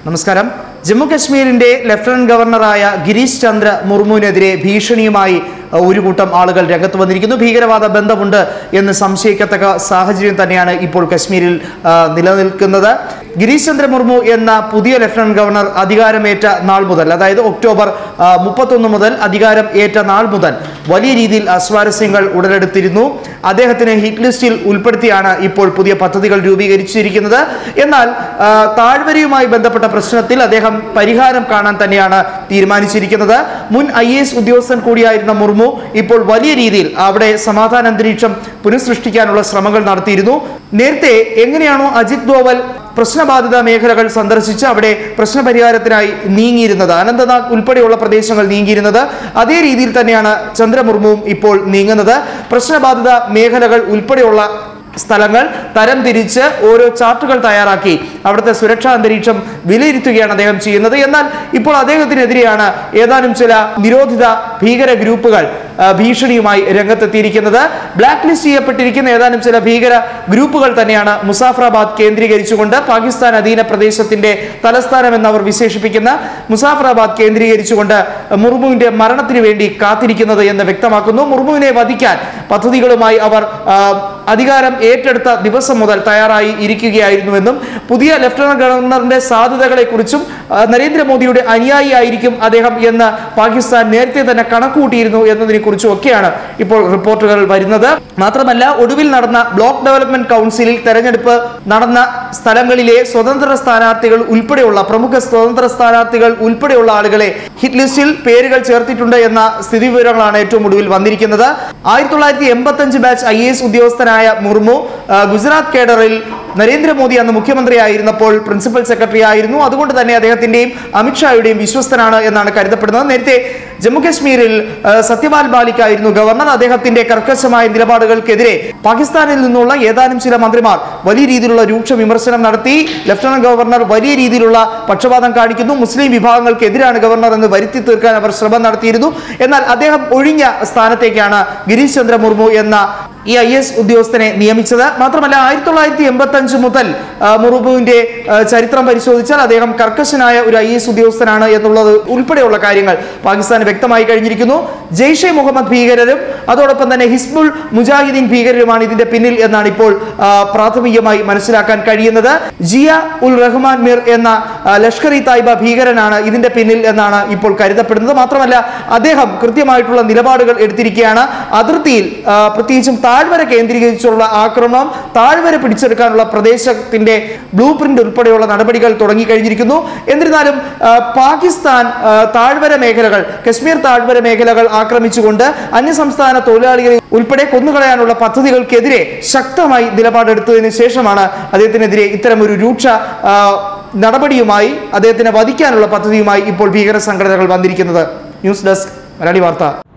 നമസ്കാരം ജമ്മു കശ്മീരിന്റെ ലഫ്റ്റനന്റ് ഗവർണറായ ഗിരീഷ് ചന്ദ്ര മുർമുവിനെതിരെ ഭീഷണിയുമായി അഹ്, ഒരു കൂട്ടം ആളുകൾ രംഗത്ത് വന്നിരിക്കുന്നു ഭീകരവാദ ബന്ധമുണ്ട് എന്ന് സംശയിക്കത്തക്ക സാഹചര്യം തന്നെയാണ് ഇപ്പോൾ കശ്മീരിൽ ആ, നിലനിൽക്കുന്നത് ഗിരീഷ് ചന്ദ്ര മുർമു എന്ന പുതിയ ലഫ്റ്റനന്റ് ഗവർണർ അധികാരമേറ്റ നാൾ മുതൽ അതായത് ഒക്ടോബർ ആ, മുപ്പത്തൊന്ന് മുതൽ അധികാരം ഏറ്റ നാൾ മുതൽ വലിയ രീതിയിൽ അസ്വാരസ്യങ്ങൾ ഉടലെടുത്തിരുന്നു അദ്ദേഹത്തിന് ഹിറ്റ് ലിസ്റ്റിൽ ഉൾപ്പെടുത്തിയാണ് ഇപ്പോൾ പുതിയ പദ്ധതികൾ രൂപീകരിച്ചിരിക്കുന്നത് എന്നാൽ ആ, താഴ്വരയുമായി ബന്ധപ്പെട്ട പ്രശ്നത്തിൽ അദ്ദേഹം പരിഹാരം കാണാൻ തന്നെയാണ് തീരുമാനിച്ചിരിക്കുന്നത് മുൻ ഐ എസ് ഉദ്യോഗസ്ഥൻ കൂടിയായിരുന്ന മുർമു ഇപ്പോൾ വലിയ രീതിയിൽ അവിടെ സമാധാന അന്തരീക്ഷം പുനഃസൃഷ്ടിക്കാനുള്ള ശ്രമങ്ങൾ നടത്തിയിരുന്നു നേരത്തെ എങ്ങനെയാണോ അജിത് ദോവൽ പ്രശ്നബാധിത മേഖലകൾ സന്ദർശിച്ച് അവിടെ പ്രശ്നപരിഹാരത്തിനായി നീങ്ങിയിരുന്നത് അനന്തനാഗ് ഉൾപ്പെടെയുള്ള പ്രദേശങ്ങൾ നീങ്ങിയിരുന്നത് അതേ രീതിയിൽ തന്നെയാണ് ചന്ദ്രമുർമുവും ഇപ്പോൾ നീങ്ങുന്നത് പ്രശ്നബാധിത മേഖലകൾ ഉൾപ്പെടെയുള്ള സ്ഥലങ്ങൾ തരം തിരിച്ച് ഓരോ ചാർട്ടുകൾ തയ്യാറാക്കി അവിടുത്തെ സുരക്ഷാ അന്തരീക്ഷം വിലയിരുത്തുകയാണ് അദ്ദേഹം ചെയ്യുന്നത് എന്നാൽ ഇപ്പോൾ അദ്ദേഹത്തിനെതിരെയാണ് ഏതാനും ചില നിരോധിത ഭീകര ഗ്രൂപ്പുകൾ ആ, ഭീഷണിയുമായി രംഗത്തെത്തിയിരിക്കുന്നത് ബ്ലാക്ക് ലിസ്റ്റ് ചെയ്യപ്പെട്ടിരിക്കുന്ന ഏതാനും ചില ഭീകര ഗ്രൂപ്പുകൾ തന്നെയാണ് മുസാഫറാബാദ് കേന്ദ്രീകരിച്ചുകൊണ്ട് പാകിസ്ഥാൻ അധീന പ്രദേശത്തിന്റെ തലസ്ഥാനം എന്ന് അവർ വിശേഷിപ്പിക്കുന്ന മുസാഫറാബാദ് കേന്ദ്രീകരിച്ചുകൊണ്ട് മുർമുവിന്റെ മരണത്തിന് വേണ്ടി കാത്തിരിക്കുന്നത് എന്ന് വ്യക്തമാക്കുന്നു മുർമുവിനെ വധിക്കാൻ പദ്ധതികളുമായി അവർ ആ, അധികാരം ഏറ്റെടുത്ത ദിവസം മുതൽ തയ്യാറായി ഇരിക്കുകയായിരുന്നുവെന്നും പുതിയ ലഫ്റ്റനന്റ് ഗവർണറിന്റെ സാധ്യതകളെക്കുറിച്ചും ആ, നരേന്ദ്രമോദിയുടെ അനുയായി ആയിരിക്കും അദ്ദേഹം എന്ന് പാകിസ്ഥാൻ നേരത്തെ തന്നെ കണക്കുകൂട്ടിയിരുന്നു എന്നതിനെ കുറിച്ചും ഒക്കെയാണ് ഇപ്പോൾ റിപ്പോർട്ടുകൾ വരുന്നത് മാത്രമല്ല ഒടുവിൽ നടന്ന ബ്ലോക്ക് ഡെവലപ്മെന്റ് കൗൺസിലിൽ തെരഞ്ഞെടുപ്പ് നടന്ന സ്ഥലങ്ങളിലെ സ്വതന്ത്ര സ്ഥാനാർത്ഥികൾ ഉൾപ്പെടെയുള്ള പ്രമുഖ സ്വതന്ത്ര സ്ഥാനാർത്ഥികൾ ഉൾപ്പെടെയുള്ള ആളുകളെ ഹിറ്റ് ലിസ്റ്റിൽ പേരുകൾ ചേർത്തിട്ടുണ്ട് എന്ന സ്ഥിതി വിവരങ്ങളാണ് ഏറ്റവും ഒടുവിൽ വന്നിരിക്കുന്നത് ആയിരത്തി തൊള്ളായിരത്തി എൺപത്തി അഞ്ച് ബാച്ച് ഐ എസ് ഉദ്യോഗസ്ഥനായ മുർമു ആ, ഗുജറാത്ത് കേഡറിൽ നരേന്ദ്രമോദി അന്ന് മുഖ്യമന്ത്രിയായിരുന്നപ്പോൾ പ്രിൻസിപ്പൽ സെക്രട്ടറി ആയിരുന്നു അതുകൊണ്ട് തന്നെ അദ്ദേഹത്തിന്റെയും അമിത്ഷായുടെയും വിശ്വസ്തനാണ് എന്നാണ് കരുതപ്പെടുന്നത് നേരത്തെ ജമ്മു കശ്മീരിൽ ആ, സത്യപാൽ ബാലിക്കായിരുന്നു ഗവർണർ അദ്ദേഹത്തിന്റെ കർക്കശമായ നിലപാടുകൾക്കെതിരെ പാകിസ്ഥാനിൽ നിന്നുള്ള ഏതാനും ചില മന്ത്രിമാർ വലിയ രീതിയിലുള്ള രൂക്ഷ വിമർശനം നടത്തി ലഫ്റ്റനന്റ് ഗവർണർ വലിയ രീതിയിലുള്ള പക്ഷപാതം കാണിക്കുന്നു മുസ്ലിം വിഭാഗങ്ങൾക്കെതിരാണ് ഗവർണർ എന്ന് വരുത്തി തീർക്കാൻ അവർ ശ്രമം നടത്തിയിരുന്നു എന്നാൽ അദ്ദേഹം ഒഴിഞ്ഞ സ്ഥാനത്തേക്കാണ് ഗിരീഷ് ചന്ദ്ര മുർമു എന്ന ഈ ഐ എസ് ഉദ്യോഗസ്ഥനെ നിയമിച്ചത് മാത്രമല്ല ആയിരത്തി തൊള്ളായിരത്തി എൺപത്തി അഞ്ച് മുതൽ ആ, മുർമുവിന്റെ ആ, ചരിത്രം പരിശോധിച്ചാൽ അദ്ദേഹം കർക്കശനായ ഒരു ഐ എസ് ഉദ്യോഗസ്ഥനാണ് എന്നുള്ളത് ഉൾപ്പെടെയുള്ള കാര്യങ്ങൾ പാകിസ്ഥാന് വ്യക്തമായി കഴിഞ്ഞിരിക്കുന്നു ജെയ്ഷെ മുഹമ്മദ് ഭീകരരും അതോടൊപ്പം തന്നെ ഹിസ്ബുൾ മുജാഹിദീൻ ഭീകരരുമാണ് ഇതിന്റെ പിന്നിൽ എന്നാണ് ഇപ്പോൾ ആ, പ്രാഥമികമായി മനസ്സിലാക്കാൻ കഴിയുന്നത് ജിയ ഉൽ റഹ്മാൻ മിർ എന്ന ആ, ലഷ്കർ ഇ തായ്ബ ഭീകരനാണ് ഇതിന്റെ പിന്നിൽ എന്നാണ് ഇപ്പോൾ കരുതപ്പെടുന്നത് മാത്രമല്ല അദ്ദേഹം കൃത്യമായിട്ടുള്ള നിലപാടുകൾ എടുത്തിരിക്കുകയാണ് അതിർത്തിയിൽ ആ, പ്രത്യേകിച്ചും താഴ്വര കേന്ദ്രീകരിച്ചുള്ള ആക്രമണം താഴ്വര പിടിച്ചെടുക്കാനുള്ള പ്രദേശത്തിന്റെ ബ്ലൂ പ്രിന്റ് ഉൾപ്പെടെയുള്ള നടപടികൾ തുടങ്ങിക്കഴിഞ്ഞിരിക്കുന്നു എന്നിരുന്നാലും ആ, പാകിസ്ഥാൻ ആ, താഴ്വര മേഖലകൾ കശ്മീർ താഴ്വര മേഖലകൾ ആക്രമിച്ചുകൊണ്ട് അന്യസംസ്ഥാന തൊഴിലാളികളെ ഉൾപ്പെടെ കൊന്നുകളയാനുള്ള പദ്ധതികൾക്കെതിരെ ശക്തമായി നിലപാടെടുത്തതിന് ശേഷമാണ് അദ്ദേഹത്തിനെതിരെ ഇത്തരമൊരു രൂക്ഷ ആ, നടപടിയുമായി അദ്ദേഹത്തിനെ വധിക്കാനുള്ള പദ്ധതിയുമായി ഇപ്പോൾ ഭീകര സംഘടനകൾ വന്നിരിക്കുന്നത് ന്യൂസ് ഡെസ്ക് മലയാളി വാർത്ത